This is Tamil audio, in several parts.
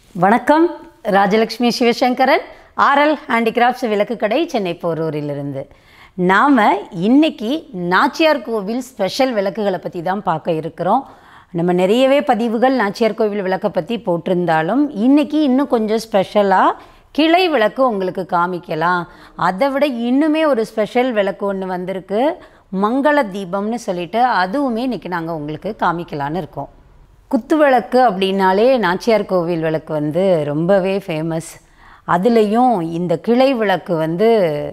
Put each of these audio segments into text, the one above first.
வணக்கம் ராஜலக்ஷ்மி சிவசங்கரன் ஆர்எல் ஹேண்டிகிராஃப்ட்ஸ் விளக்கு கடை சென்னை போரூரிலிருந்து நாம் இன்னைக்கு நாச்சியார் கோவில் ஸ்பெஷல் விளக்குகளை பற்றி தான் பார்க்க இருக்கிறோம் நம்ம நிறையவே பதிவுகள் நாச்சியார் கோவில் விளக்கை பற்றி போட்டிருந்தாலும் இன்னைக்கு இன்னும் கொஞ்சம் ஸ்பெஷலாக கிளை விளக்கு உங்களுக்கு காமிக்கலாம் அதை விட இன்னுமே ஒரு ஸ்பெஷல் விளக்கு ஒன்று வந்திருக்கு மங்கள தீபம்னு சொல்லிட்டு அதுவுமே இன்றைக்கி நாங்கள் உங்களுக்கு காமிக்கலான்னு இருக்கோம் குத்து விளக்கு அப்படின்னாலே நாச்சியார் கோவில் விளக்கு வந்து ரொம்பவே ஃபேமஸ் அதுலேயும் இந்த கிளை விளக்கு வந்து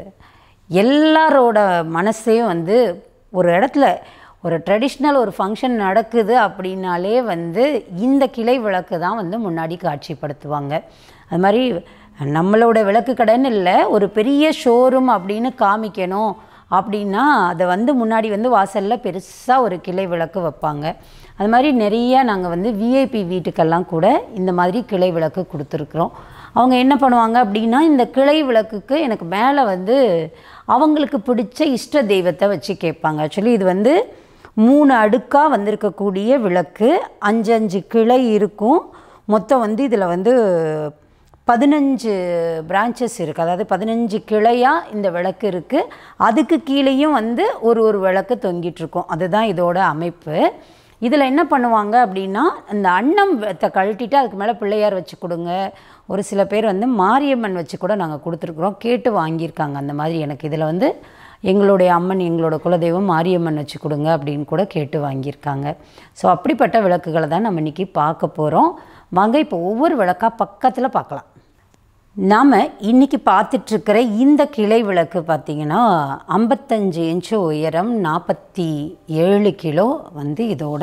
எல்லாரோட மனசையும் வந்து ஒரு இடத்துல ஒரு ட்ரெடிஷ்னல் ஒரு ஃபங்க்ஷன் நடக்குது அப்படின்னாலே வந்து இந்த கிளை விளக்கு தான் வந்து முன்னாடி காட்சிப்படுத்துவாங்க அது மாதிரி நம்மளோட விளக்கு கடைன்னு இல்லை ஒரு பெரிய ஷோரூம் அப்படின்னு காமிக்கணும் அப்படின்னா அதை வந்து முன்னாடி வந்து வாசலில் பெருசாக ஒரு கிளை விளக்கு வைப்பாங்க அது மாதிரி நிறைய நாங்கள் வந்து விஐபி வீட்டுக்கெல்லாம் கூட இந்த மாதிரி கிளை விளக்கு கொடுத்துருக்குறோம் அவங்க என்ன பண்ணுவாங்க அப்படின்னா இந்த கிளை விளக்குக்கு எனக்கு மேலே வந்து அவங்களுக்கு பிடிச்ச இஷ்ட தெய்வத்தை வச்சு கேட்பாங்க ஆக்சுவலி இது வந்து மூணு அடுக்காக வந்திருக்கக்கூடிய விளக்கு அஞ்சு அஞ்சு கிளை இருக்கும் மொத்தம் வந்து இதில் வந்து பதினஞ்சு பிரான்ச்சஸ் இருக்குது அதாவது பதினஞ்சு கிளையாக இந்த விளக்கு இருக்குது அதுக்கு கீழேயும் வந்து ஒரு ஒரு விளக்கு தொங்கிட்டுருக்கும் அதுதான் இதோட அமைப்பு இதில் என்ன பண்ணுவாங்க அப்படின்னா இந்த அன்னத்தை கழட்டிட்டு அதுக்கு மேலே பிள்ளையார் வச்சு கொடுங்க ஒரு சில பேர் வந்து மாரியம்மன் வச்சு கூட நாங்கள் கொடுத்துருக்குறோம் கேட்டு வாங்கியிருக்காங்க அந்த மாதிரி எனக்கு இதில் வந்து எங்களுடைய அம்மன் எங்களோட குலதெய்வம் மாரியம்மன் வச்சு கொடுங்க அப்படின்னு கூட கேட்டு வாங்கியிருக்காங்க ஸோ அப்படிப்பட்ட விளக்குகளை தான் நம்ம இன்றைக்கி பார்க்க போகிறோம் வாங்க இப்போ ஒவ்வொரு விளக்காக பக்கத்தில் பார்க்கலாம் நாம் இன்றைக்கி பார்த்துட்ருக்கிற இந்த கிளை விளக்கு பார்த்திங்கன்னா ஐம்பத்தஞ்சு இன்ச்சு உயரம் நாற்பத்தி ஏழு கிலோ வந்து இதோட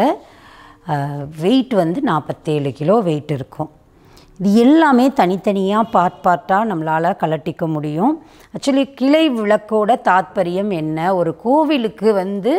வெயிட் வந்து நாற்பத்தேழு கிலோ வெயிட் இருக்கும் இது எல்லாமே தனித்தனியாக பார்ட் பார்ட்டாக நம்மளால் கலட்டிக்க முடியும் ஆக்சுவலி கிளை விளக்கோட தாத்பரியம் என்ன ஒரு கோவிலுக்கு வந்து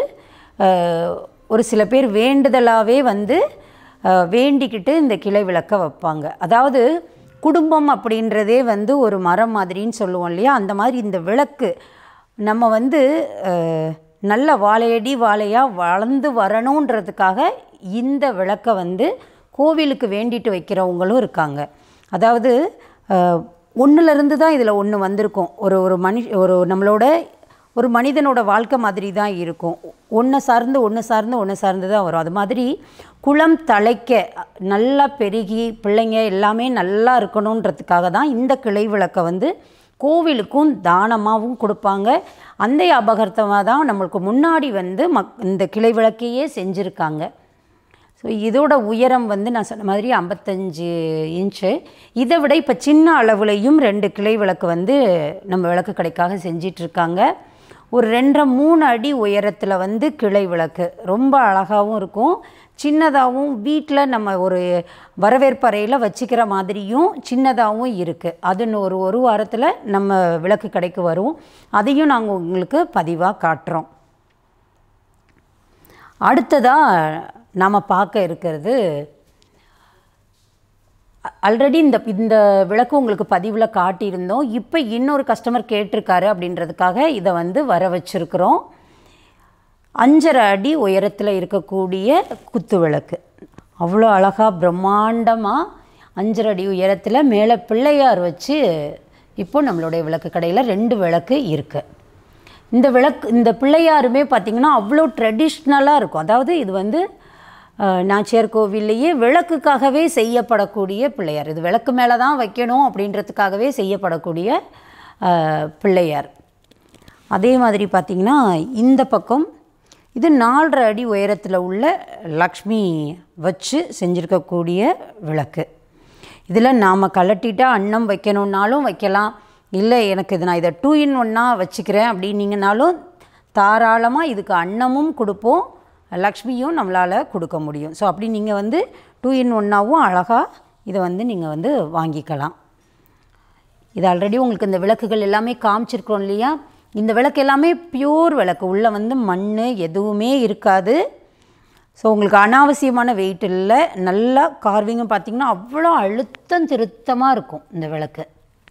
ஒரு சில பேர் வேண்டுதலாகவே வந்து வேண்டிக்கிட்டு இந்த கிளை விளக்கை வைப்பாங்க அதாவது குடும்பம் அப்படின்றதே வந்து ஒரு மரம் மாதிரின்னு சொல்லுவோம் இல்லையா அந்த மாதிரி இந்த விளக்கு நம்ம வந்து நல்ல வாழையடி வாழையாக வளர்ந்து வரணுன்றதுக்காக இந்த விளக்கை வந்து கோவிலுக்கு வேண்டிட்டு வைக்கிறவங்களும் இருக்காங்க அதாவது ஒன்றுலேருந்து தான் இதில் ஒன்று வந்திருக்கும் ஒரு ஒரு மனி ஒரு நம்மளோட ஒரு மனிதனோட வாழ்க்கை மாதிரி தான் இருக்கும் ஒன்று சார்ந்து ஒன்று சார்ந்து ஒன்று சார்ந்து தான் வரும் அது மாதிரி குளம் தலைக்க நல்லா பெருகி பிள்ளைங்க எல்லாமே நல்லா இருக்கணுன்றதுக்காக தான் இந்த கிளை விளக்கை வந்து கோவிலுக்கும் தானமாகவும் கொடுப்பாங்க அந்த அபகர்த்தமாக தான் நம்மளுக்கு முன்னாடி வந்து மக் இந்த கிளை விளக்கையே செஞ்சுருக்காங்க ஸோ இதோட உயரம் வந்து நான் சொன்ன மாதிரி ஐம்பத்தஞ்சு இன்ச்சு இதை விட இப்போ சின்ன அளவுலையும் ரெண்டு கிளை விளக்கு வந்து நம்ம விளக்கு கடைக்காக செஞ்சிட்ருக்காங்க ஒரு ரெண்டரை மூணு அடி உயரத்தில் வந்து கிளை விளக்கு ரொம்ப அழகாகவும் இருக்கும் சின்னதாகவும் வீட்டில் நம்ம ஒரு வரவேற்பறையில் வச்சுக்கிற மாதிரியும் சின்னதாகவும் இருக்குது அது ஒரு ஒரு வாரத்தில் நம்ம விளக்கு கடைக்கு வரும் அதையும் நாங்கள் உங்களுக்கு பதிவாக காட்டுறோம் அடுத்ததாக நாம் பார்க்க இருக்கிறது ஆல்ரெடி இந்த இந்த விளக்கு உங்களுக்கு பதிவில் காட்டியிருந்தோம் இப்போ இன்னொரு கஸ்டமர் கேட்டிருக்காரு அப்படின்றதுக்காக இதை வந்து வர வச்சுருக்குறோம் அஞ்சரை அடி உயரத்தில் இருக்கக்கூடிய குத்து விளக்கு அவ்வளோ அழகாக பிரம்மாண்டமாக அஞ்சரை அடி உயரத்தில் மேலே பிள்ளையார் வச்சு இப்போ நம்மளுடைய விளக்கு கடையில் ரெண்டு விளக்கு இருக்குது இந்த விளக்கு இந்த பிள்ளையாருமே பார்த்திங்கன்னா அவ்வளோ ட்ரெடிஷ்னலாக இருக்கும் அதாவது இது வந்து நாச்சியார் கோவில்லையே விளக்குக்காகவே செய்யப்படக்கூடிய பிள்ளையார் இது விளக்கு மேலே தான் வைக்கணும் அப்படின்றதுக்காகவே செய்யப்படக்கூடிய பிள்ளையார் அதே மாதிரி பார்த்திங்கன்னா இந்த பக்கம் இது நாலரை அடி உயரத்தில் உள்ள லக்ஷ்மி வச்சு செஞ்சுருக்கக்கூடிய விளக்கு இதில் நாம் கலட்டிட்டா அன்னம் வைக்கணுன்னாலும் வைக்கலாம் இல்லை எனக்கு இது நான் இதை டூ இன் ஒன்னாக வச்சுக்கிறேன் அப்படின்னீங்கனாலும் தாராளமாக இதுக்கு அன்னமும் கொடுப்போம் லக்ஷ்மியும் நம்மளால் கொடுக்க முடியும் ஸோ அப்படி நீங்கள் வந்து டூ இன் ஒன்னாகவும் அழகாக இதை வந்து நீங்கள் வந்து வாங்கிக்கலாம் இது ஆல்ரெடி உங்களுக்கு இந்த விளக்குகள் எல்லாமே காமிச்சிருக்கிறோம் இல்லையா இந்த விளக்கு எல்லாமே பியூர் விளக்கு உள்ளே வந்து மண் எதுவுமே இருக்காது ஸோ உங்களுக்கு அனாவசியமான வெயிட் இல்லை நல்லா கார்விங்கும் பார்த்திங்கன்னா அவ்வளோ அழுத்தம் திருத்தமாக இருக்கும் இந்த விளக்கு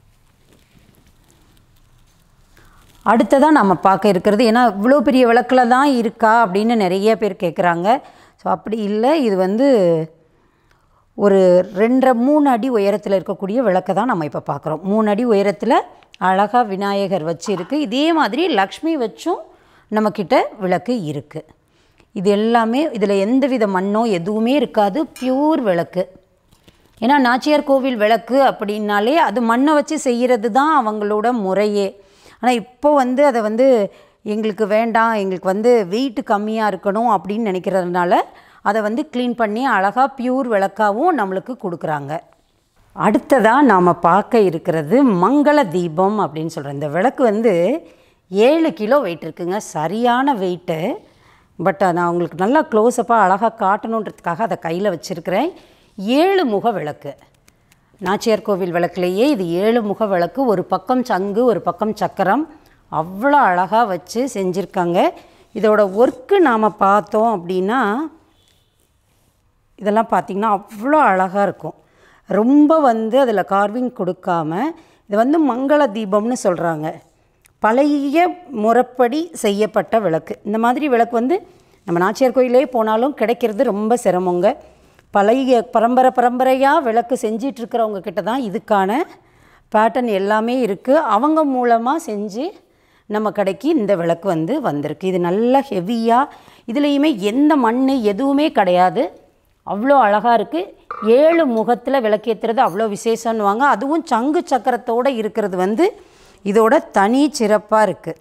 அடுத்ததாக நம்ம பார்க்க இருக்கிறது ஏன்னா இவ்வளோ பெரிய விளக்கில் தான் இருக்கா அப்படின்னு நிறைய பேர் கேட்குறாங்க ஸோ அப்படி இல்லை இது வந்து ஒரு ரெண்டரை மூணு அடி உயரத்தில் இருக்கக்கூடிய விளக்கை தான் நம்ம இப்போ பார்க்குறோம் மூணு அடி உயரத்தில் அழகாக விநாயகர் வச்சு இருக்குது இதே மாதிரி லக்ஷ்மி வச்சும் நம்மக்கிட்ட விளக்கு இருக்குது இது எல்லாமே இதில் எந்தவித மண்ணோ எதுவுமே இருக்காது பியூர் விளக்கு ஏன்னா நாச்சியார் கோவில் விளக்கு அப்படின்னாலே அது மண்ணை வச்சு செய்கிறது தான் அவங்களோட முறையே ஆனால் இப்போ வந்து அதை வந்து எங்களுக்கு வேண்டாம் எங்களுக்கு வந்து வெயிட் கம்மியாக இருக்கணும் அப்படின்னு நினைக்கிறதுனால அதை வந்து க்ளீன் பண்ணி அழகாக பியூர் விளக்காகவும் நம்மளுக்கு கொடுக்குறாங்க அடுத்ததாக நாம் பார்க்க இருக்கிறது மங்கள தீபம் அப்படின்னு சொல்கிறேன் இந்த விளக்கு வந்து ஏழு கிலோ வெயிட் இருக்குங்க சரியான வெயிட்டு பட் நான் உங்களுக்கு நல்லா க்ளோஸ்அப்பாக அழகாக காட்டணுன்றதுக்காக அதை கையில் வச்சுருக்கிறேன் ஏழு முக விளக்கு நாச்சியார் கோவில் விளக்குலேயே இது ஏழு முக விளக்கு ஒரு பக்கம் சங்கு ஒரு பக்கம் சக்கரம் அவ்வளோ அழகாக வச்சு செஞ்சுருக்காங்க இதோட ஒர்க்கு நாம் பார்த்தோம் அப்படின்னா இதெல்லாம் பார்த்திங்கன்னா அவ்வளோ அழகாக இருக்கும் ரொம்ப வந்து அதில் கார்விங் கொடுக்காம இது வந்து மங்கள தீபம்னு சொல்கிறாங்க பழைய முறைப்படி செய்யப்பட்ட விளக்கு இந்த மாதிரி விளக்கு வந்து நம்ம நாச்சியார் கோயிலே போனாலும் கிடைக்கிறது ரொம்ப சிரமங்க பழைய பரம்பரை பரம்பரையாக விளக்கு செஞ்சிட்ருக்கிறவங்க கிட்ட தான் இதுக்கான பேட்டர்ன் எல்லாமே இருக்குது அவங்க மூலமாக செஞ்சு நம்ம கடைக்கு இந்த விளக்கு வந்து வந்திருக்கு இது நல்லா ஹெவியாக இதுலேயுமே எந்த மண் எதுவுமே கிடையாது அவ்வளோ அழகாக இருக்குது ஏழு முகத்தில் விளக்கேற்றுறது அவ்வளோ விசேஷம்னுவாங்க அதுவும் சங்கு சக்கரத்தோடு இருக்கிறது வந்து இதோட தனி சிறப்பாக இருக்குது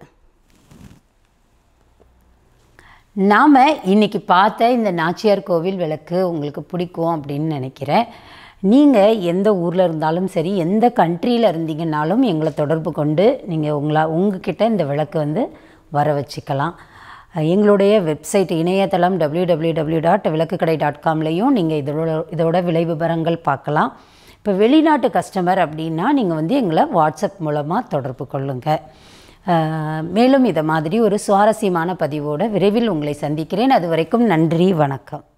நாம் இன்றைக்கி பார்த்த இந்த நாச்சியார் கோவில் விளக்கு உங்களுக்கு பிடிக்கும் அப்படின்னு நினைக்கிறேன் நீங்கள் எந்த ஊரில் இருந்தாலும் சரி எந்த கண்ட்ரியில் இருந்தீங்கன்னாலும் எங்களை தொடர்பு கொண்டு நீங்கள் உங்களா உங்ககிட்ட இந்த விளக்கு வந்து வர வச்சுக்கலாம் எங்களுடைய வெப்சைட் இணையதளம் டபிள்யூ டபிள்யூ டபிள்யூ டாட் விளக்குக்கடை டாட் காம்லேயும் நீங்கள் இதோட இதோட விலை விவரங்கள் பார்க்கலாம் இப்போ வெளிநாட்டு கஸ்டமர் அப்படின்னா நீங்கள் வந்து எங்களை வாட்ஸ்அப் மூலமாக தொடர்பு கொள்ளுங்கள் மேலும் இதை மாதிரி ஒரு சுவாரஸ்யமான பதிவோடு விரைவில் உங்களை சந்திக்கிறேன் அது வரைக்கும் நன்றி வணக்கம்